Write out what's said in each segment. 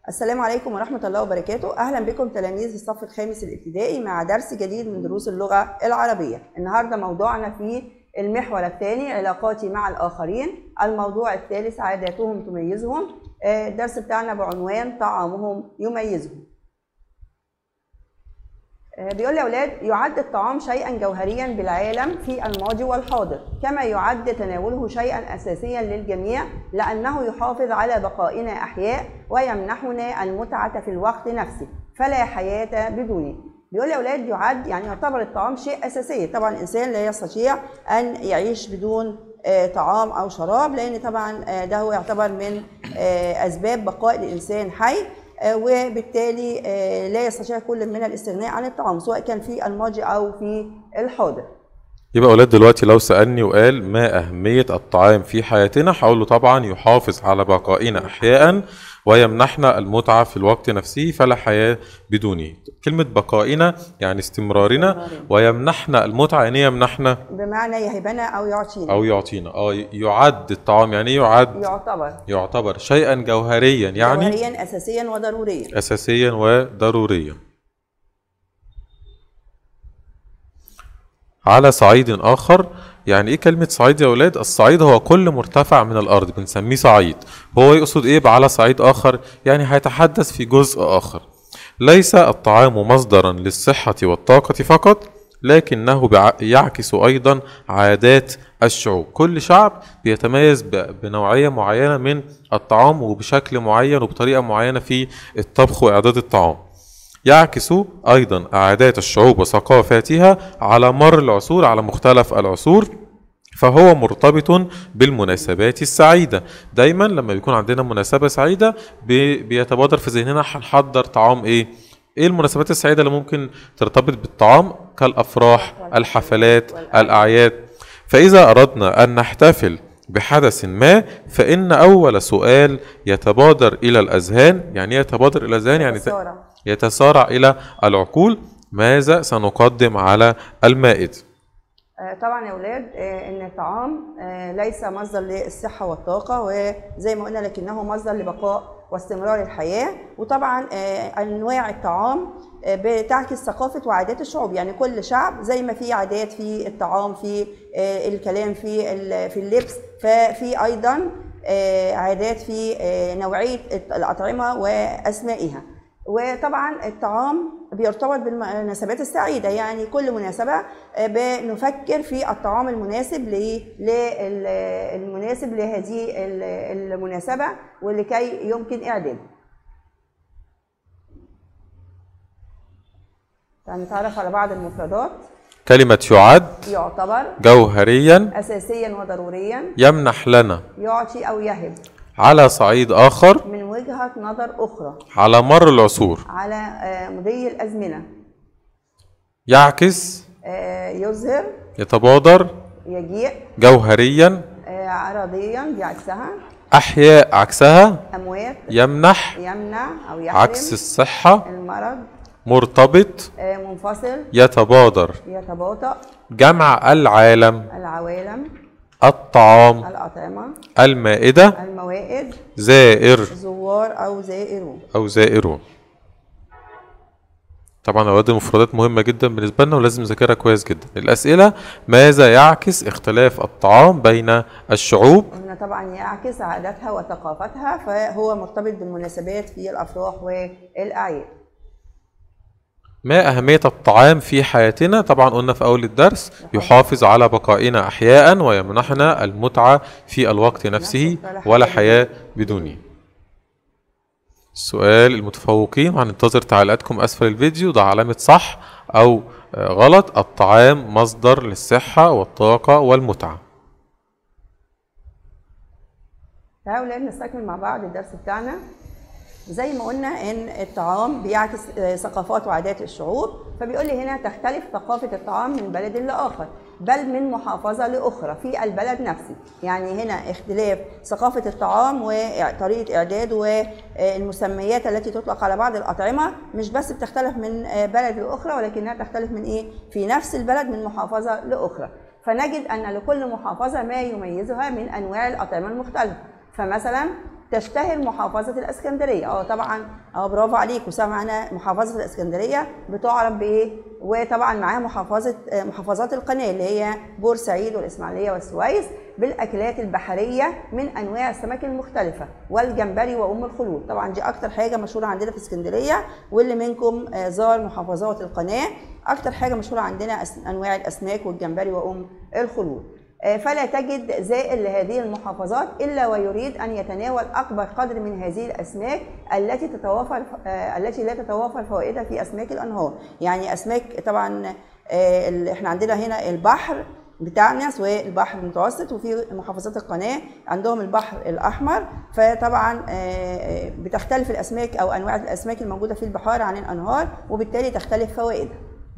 السلام عليكم ورحمة الله وبركاته أهلا بكم تلاميذ الصف الخامس الابتدائي مع درس جديد من دروس اللغة العربية النهاردة موضوعنا في المحور الثاني علاقاتي مع الآخرين الموضوع الثالث عاداتهم تميزهم آه، الدرس بتاعنا بعنوان طعامهم يميزهم آه، بيقول لي يا أولاد يعد الطعام شيئا جوهريا بالعالم في الماضي والحاضر كما يعد تناوله شيئا أساسيا للجميع لأنه يحافظ على بقائنا أحياء ويمنحنا المتعة في الوقت نفسه فلا حياة بدونه بيقول لي يا أولاد يعد يعني يعتبر الطعام شيء أساسي طبعا الإنسان لا يستطيع أن يعيش بدون آه، طعام أو شراب لأن طبعا آه، ده هو يعتبر من آه، أسباب بقاء الإنسان حي آه، وبالتالي آه، لا يستطيع كل من الاستغناء عن الطعام سواء كان في الماضي أو في الحاضر يبقى اولاد دلوقتي لو سالني وقال ما اهميه الطعام في حياتنا هقول له طبعا يحافظ على بقائنا احياء ويمنحنا المتعه في الوقت نفسه فلا حياه بدونه كلمه بقائنا يعني استمرارنا استمرارنا. ويمنحنا المتعه يعني إيه يمنحنا بمعنى يهبنا أو يعطينا او يعطينا اه يعد الطعام يعني إيه يعد يعتبر يعتبر شيئا جوهريا يعني جوهريا أساسيا وضروريا اساسيا وضروريا على صعيد اخر يعني ايه كلمة صعيد يا اولاد؟ الصعيد هو كل مرتفع من الارض بنسميه صعيد. هو يقصد ايه بعلى صعيد اخر؟ يعني هيتحدث في جزء اخر. ليس الطعام مصدرا للصحة والطاقة فقط لكنه بع- يعكس ايضا عادات الشعوب. كل شعب بيتميز ب- بنوعية معينة من الطعام وبشكل معين وبطريقة معينة في الطبخ واعداد الطعام. يعكس أيضا عادات الشعوب وثقافاتها على مر العصور على مختلف العصور فهو مرتبط بالمناسبات السعيدة دايما لما بيكون عندنا مناسبة سعيدة بي- بيتبادر في ذهننا هنحضر طعام ايه ايه المناسبات السعيدة اللي ممكن ترتبط بالطعام كالأفراح الحفلات الأعياد فإذا أردنا أن نحتفل بحدث ما فإن أول سؤال يتبادر إلى الأذهان يعني إيه يتبادر إلى الأذهان يعني ت- سارة. يتسارع إلى العقول ماذا سنقدم على المائد آه، طبعا يا اولاد آه، ان الطعام آه، ليس مصدر للصحه والطاقه وزي ما قلنا لكنه مصدر لبقاء واستمرار الحياه وطبعا آه، انواع الطعام آه، بتعكس ثقافه وعادات الشعوب يعني كل شعب زي ما في عادات في الطعام في آه، الكلام في ال- في اللبس ففي ايضا آه، عادات في آه، نوعيه الاطعمه واسمائها وطبعا الطعام بيرتبط بالمناسبات السعيدة يعني كل مناسبة آه، بنفكر في الطعام المناسب ل- لل- المناسب لهذه ال- المناسبة ولكي يمكن إعداده نتعرف على بعض المفردات كلمة يعد يعتبر جوهريا أساسيا وضروريا يمنح لنا يعطي أو يهب على صعيد آخر من وجهة نظر أخرى على مر العصور على آه، مضي الأزمنة يعكس آه، يظهر يتبادر يجيء جوهريا آه، عرضيا بعكسها أحياء عكسها أموات يمنح يمنع أو يحرم عكس الصحة المرض مرتبط آه، منفصل يتبادر يتباطأ جمع العالم العوالم الطعام الأطعمة المائدة الموائد زائر زوار أو زائرون أو زائرون طبعا أولاد المفردات مهمة جدا بالنسبة لنا ولازم نذاكرها كويس جدا الأسئلة ماذا يعكس اختلاف الطعام بين الشعوب هنا طبعا يعكس عاداتها وثقافتها فهو مرتبط بالمناسبات في الأفراح والأعياد ما أهمية الطعام في حياتنا؟ طبعا قلنا في أول الدرس يحافظ على بقائنا أحياء ويمنحنا المتعة في الوقت نفسه ولا حياة بدونه السؤال المتفوقين وهننتظر تعليقاتكم أسفل الفيديو ده علامة صح أو آه، غلط الطعام مصدر للصحة والطاقة والمتعة تعالوا لأن نستكمل مع بعض الدرس بتاعنا زي ما قلنا ان الطعام بيعكس آه، ثقافات وعادات الشعوب فبيقول لي هنا تختلف ثقافة الطعام من بلد لآخر بل من محافظة لأخرى في البلد نفسه يعني هنا اختلاف ثقافة الطعام وطريقة إعداده والمسميات التي تطلق على بعض الأطعمة مش بس بتختلف من آه، بلد لأخرى ولكنها تختلف من إيه في نفس البلد من محافظة لأخرى فنجد أن لكل محافظة ما يميزها من أنواع الأطعمة المختلفة فمثلا تشتهر محافظة الإسكندرية اه طبعا اه برافو عليك وسمعنا محافظة الإسكندرية بتعرف بإيه وطبعا معاها محافظة آه، محافظات القناة اللي هي بورسعيد والإسماعيلية والسويس بالأكلات البحرية من أنواع السمك المختلفة والجمبري وأم الخلول طبعا دي أكتر حاجة مشهورة عندنا في اسكندرية واللي منكم آه، زار محافظات القناة أكتر حاجة مشهورة عندنا أس- أنواع الأسماك والجمبري وأم الخلول آه، فلا تجد زائر لهذه المحافظات الا ويريد ان يتناول اكبر قدر من هذه الاسماك التي تتوافر آه، التي لا تتوافر فوائدها في اسماك الانهار يعني اسماك طبعا آه، ال- احنا عندنا هنا البحر بتاعنا سواء البحر المتوسط وفي محافظات القناه عندهم البحر الاحمر فطبعا آه، آه، بتختلف الاسماك او انواع الاسماك الموجوده في البحار عن الانهار وبالتالي تختلف فوائدها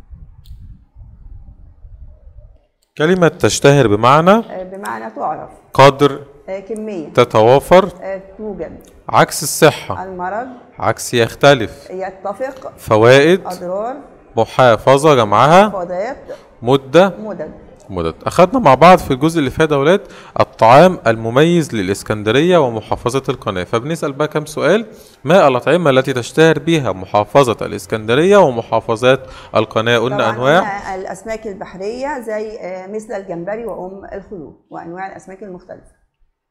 كلمة تشتهر بمعنى آه، بمعنى تعرف قدر آه، كميه تتوافر آه، توجد عكس الصحة المرض عكس يختلف يتفق فوائد اضرار محافظة جمعها فضات مدة مدد مدد أخدنا مع بعض في الجزء اللي فات يا أولاد الطعام المميز للإسكندرية ومحافظة القناة فبنسأل بقى كم سؤال ما الأطعمة التي تشتهر بها محافظة الإسكندرية ومحافظات القناة قلنا طبعاً أنواع قلنا الاسماك البحريه زي آه، مثل الجمبري وام الخلول وانواع الاسماك المختلفه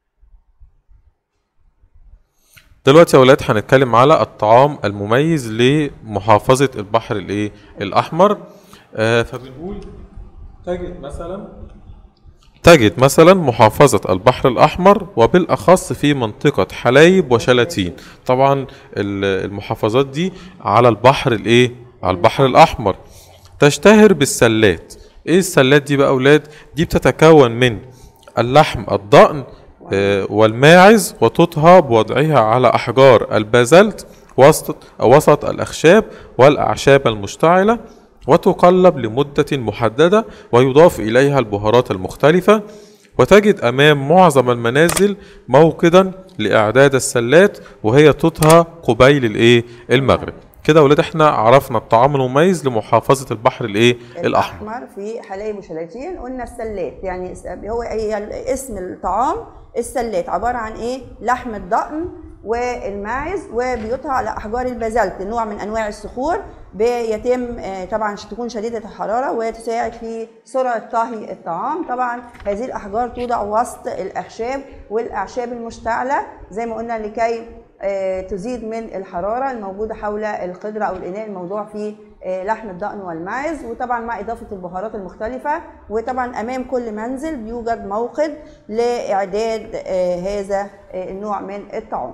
دلوقتي يا أولاد هنتكلم على الطعام المميز لمحافظة البحر الإيه الأحمر آه فبنقول تجد مثلا تجد مثلا محافظة البحر الأحمر وبالأخص في منطقة حلايب وشلاتين طبعا ال- المحافظات دي على البحر الإيه على البحر الأحمر تشتهر بالسلات إيه السلات دي بقى أولاد دي بتتكون من اللحم الضأن آه، والماعز وتطهى بوضعها على أحجار البازلت وسط وسط الأخشاب والأعشاب المشتعلة وتقلب لمدة محددة ويضاف إليها البهارات المختلفة وتجد أمام معظم المنازل موقدا لإعداد السلات وهي تطهى قبيل الإيه المغرب كده يا ولاد احنا عرفنا الطعام المميز لمحافظة البحر الإيه الأحمر الاحمر في حلايب وشلاتين قلنا السلات يعني س- هو هي اسم الطعام السلات عباره عن ايه لحم الضأن والماعز وبيطهى على احجار البازلت نوع من انواع الصخور بيتم آه، طبعا ش- تكون شديده الحراره وتساعد في سرعه طهي الطعام طبعا هذه الاحجار توضع وسط الاخشاب والاعشاب المشتعله زي ما قلنا لكي آه، تزيد من الحراره الموجوده حول القدره او الاناء الموضوع فيه آه، لحم الضأن والماعز وطبعا مع اضافه البهارات المختلفه وطبعا امام كل منزل بيوجد موقد لاعداد آه، هذا آه، النوع من الطعام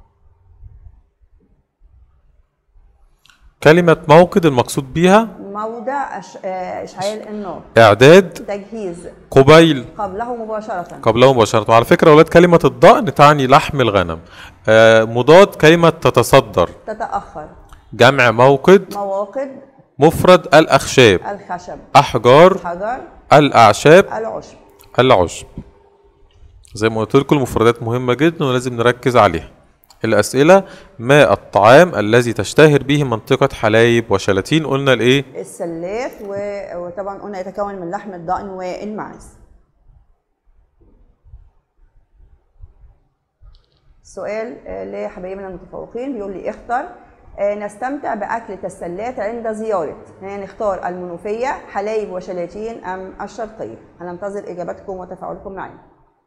كلمة موقد المقصود بها موضع أش- آه، اشعال النار إعداد تجهيز قبيل قبله مباشره قبله مباشرة وعلى فكرة يا أولاد كلمة الضأن تعني لحم الغنم آه، مضاد كلمة تتصدر تتاخر جمع موقد مواقد مفرد الأخشاب الخشب أحجار حجر الأعشاب العشب العشب زي ما قلت لكم المفردات مهمة جدا ولازم نركز عليها الأسئلة ما الطعام الذي تشتهر به منطقة حلايب وشلاتين قلنا الإيه السلات و- وطبعا قلنا يتكون من لحم الضأن والماعز سؤال آه، لحبايبنا المتفوقين بيقول لي اختر آه، نستمتع بأكلة السلات عند زيارة يعني نختار المنوفية حلايب وشلاتين أم الشرقية هننتظر إجاباتكم وتفاعلكم معنا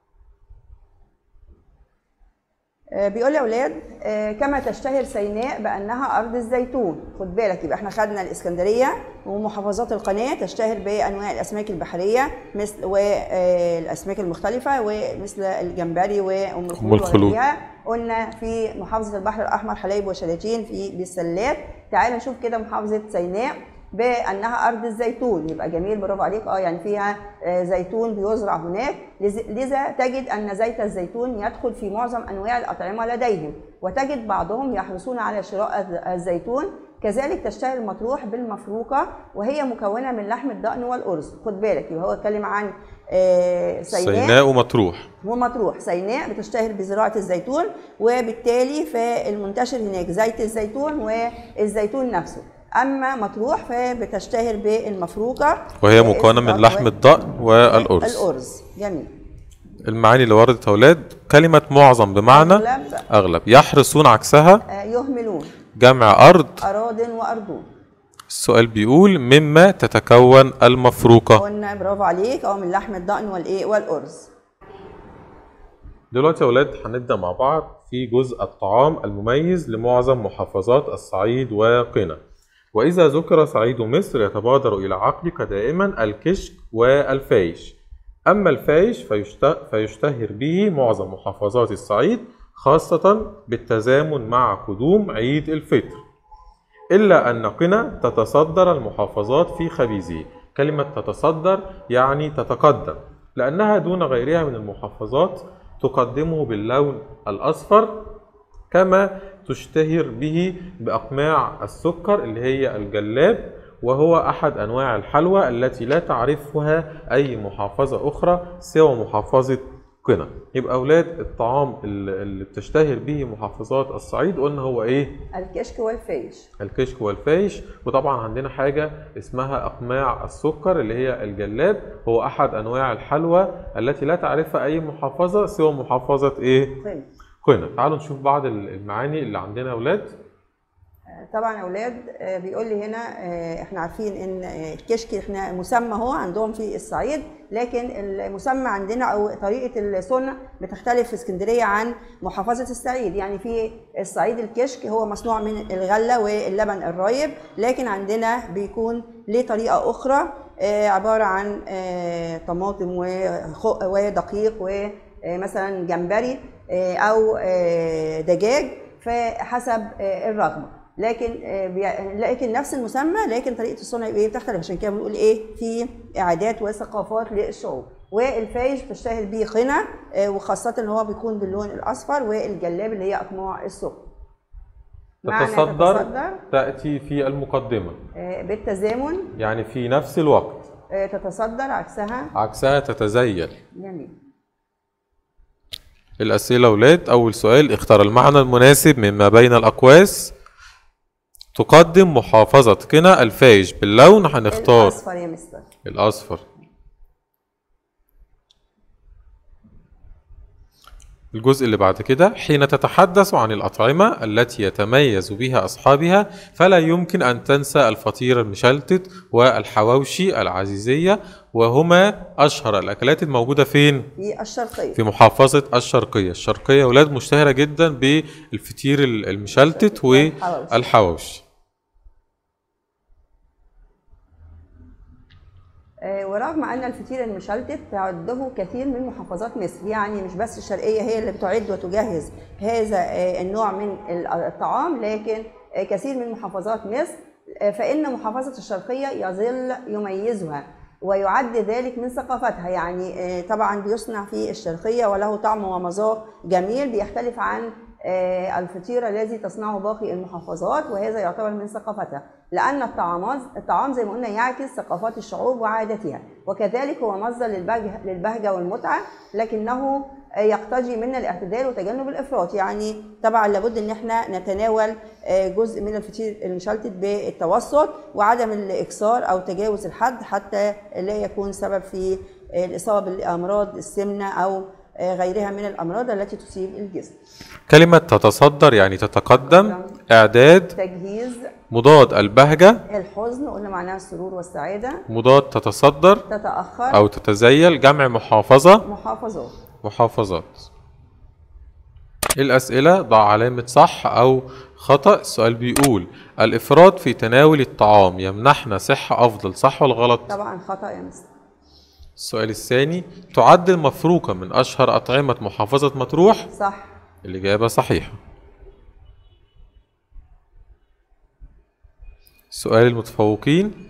آه، بيقول يا اولاد آه، كما تشتهر سيناء بانها ارض الزيتون خد بالك يبقى احنا خدنا الاسكندريه ومحافظات القناه تشتهر بانواع الاسماك البحريه مثل والاسماك المختلفه ومثل الجمبري وام الخلول أم الخلول. وغيرها قلنا في محافظه البحر الاحمر حلايب وشلاتين في بالسلات تعال نشوف كده محافظه سيناء بانها ارض الزيتون يبقى جميل برافو عليك اه يعني فيها آه، زيتون بيزرع هناك لز- لذا تجد ان زيت الزيتون يدخل في معظم انواع الاطعمه لديهم وتجد بعضهم يحرصون على شراء الز- الزيتون كذلك تشتهر المطروح بالمفروقه وهي مكونه من لحم الضأن والارز خد بالك يبقى هو اتكلم عن آه، سيناء, سيناء ومطروح ومطروح سيناء بتشتهر بزراعة الزيتون وبالتالي فالمنتشر هناك زيت الزيتون والزيتون نفسه أما مطروح فبتشتهر بالمفروقة وهي مكونة من لحم الضأن والأرز الأرز جميل المعاني اللي وردت يا اولاد كلمة معظم بمعنى أغلب اغلب يحرصون عكسها آه، يهملون جمع ارض أراض وأرضون السؤال بيقول مما تتكون المفروقة قلنا برافو عليك أو من لحم الضأن والإيه والأرز دلوقتي يا ولاد هنبدأ مع بعض في جزء الطعام المميز لمعظم محافظات الصعيد وقنا وإذا ذكر صعيد مصر يتبادر إلى عقلك دائما الكشك والفايش أما الفايش فيشت- فيشتهر به معظم محافظات الصعيد خاصة بالتزامن مع قدوم عيد الفطر إلا أن قنا تتصدر المحافظات في خبيزه كلمة تتصدر يعني تتقدم لأنها دون غيرها من المحافظات تقدمه باللون الأصفر كما تشتهر به بأقماع السكر اللي هي الجلاب وهو أحد أنواع الحلوى التي لا تعرفها أي محافظة أخرى سوى محافظة قنا يبقى أولاد الطعام اللي اللي بتشتهر به محافظات الصعيد قلنا هو إيه؟ الكشك والفيش الكشك والفايش وطبعا عندنا حاجة اسمها أقماع السكر اللي هي الجلاب هو أحد أنواع الحلوى التي لا تعرفها أي محافظة سوى محافظة إيه؟ طيب قنا تعالوا نشوف بعض المعاني اللي عندنا يا أولاد طبعا يا اولاد آه، بيقول لي هنا آه، احنا عارفين ان آه، الكشك احنا مسمى هو عندهم في الصعيد لكن المسمى عندنا او طريقه الصنع بتختلف في اسكندريه عن محافظه الصعيد يعني في الصعيد الكشك هو مصنوع من الغله واللبن الرايب لكن عندنا بيكون ليه طريقه اخرى آه، عباره عن آه، طماطم وخ- ودقيق ومثلا جمبري آه، او آه، دجاج فحسب آه، الرغبه لكن آه، بي- لكن نفس المسمى لكن طريقه الصنع ايه بتختلف عشان كده بنقول ايه في اعادات وثقافات للشعوب والفايش بتشتهر بيه قنا آه، وخاصه ان هو بيكون باللون الاصفر والجلاب اللي هي اقماع السكر معنى تتصدر تتصدر تأتي في المقدمة آه، بالتزامن يعني في نفس الوقت آه، تتصدر عكسها عكسها تتزيل جميل الأسئلة أولاد أول سؤال اختار المعنى المناسب مما بين الأقواس تقدم محافظة قنا الفايش باللون هنختار الاصفر يا مستر الأصفر الجزء اللي بعد كده حين تتحدث عن الأطعمة التي يتميز بها أصحابها فلا يمكن أن تنسى الفطير المشلتت والحواوشي العزيزية وهما أشهر الأكلات الموجودة فين؟ في الشرقيه في محافظة الشرقية الشرقية ولاد مشتهرة جدا بالفطير المشلتت والحواوشي. والحواوشي آه، ورغم ان الفطير المشلتت تعده كثير من محافظات مصر يعني مش بس الشرقيه هي اللي بتعد وتجهز هذا آه، النوع من الطعام لكن آه، كثير من محافظات مصر آه، فان محافظه الشرقيه يظل يميزها ويعد ذلك من ثقافتها يعني آه، طبعا بيصنع في الشرقيه وله طعم ومذاق جميل بيختلف عن آه، الفطير الذي تصنعه باقي المحافظات وهذا يعتبر من ثقافتها لأن الطعامات الطعام زي ما قلنا يعكس ثقافات الشعوب وعاداتها وكذلك هو مصدر للبهجة, للبهجة والمتعة لكنه آه، يقتضي منا الاعتدال وتجنب الافراط يعني طبعا لابد ان احنا نتناول آه، جزء من الفطير المشلتت بالتوسط وعدم الاكثار او تجاوز الحد حتى لا يكون سبب في آه، الاصابه بالامراض السمنه او آه، غيرها من الامراض التي تصيب الجسم كلمة تتصدر يعني تتقدم إعداد تجهيز مضاد البهجة الحزن قلنا معناها السرور والسعاده مضاد تتصدر تتاخر أو تتزيل جمع محافظة محافظات محافظات الأسئلة ضع علامة صح أو خطأ السؤال بيقول الإفراط في تناول الطعام يمنحنا صحة أفضل صح ولا غلط؟ طبعا خطا يا مستر السؤال الثاني تعد المفروكة من أشهر أطعمة محافظة مطروح صح الإجابة صحيحة سؤال المتفوقين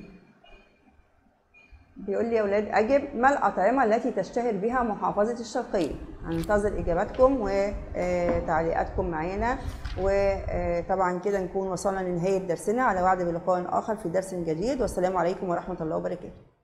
بيقول لي يا اولاد اجب ما الاطعمه التي تشتهر بها محافظه الشرقيه هننتظر اجاباتكم وتعليقاتكم معانا وطبعا كده نكون وصلنا لنهايه درسنا على وعد بلقاء اخر في درس جديد والسلام عليكم ورحمه الله وبركاته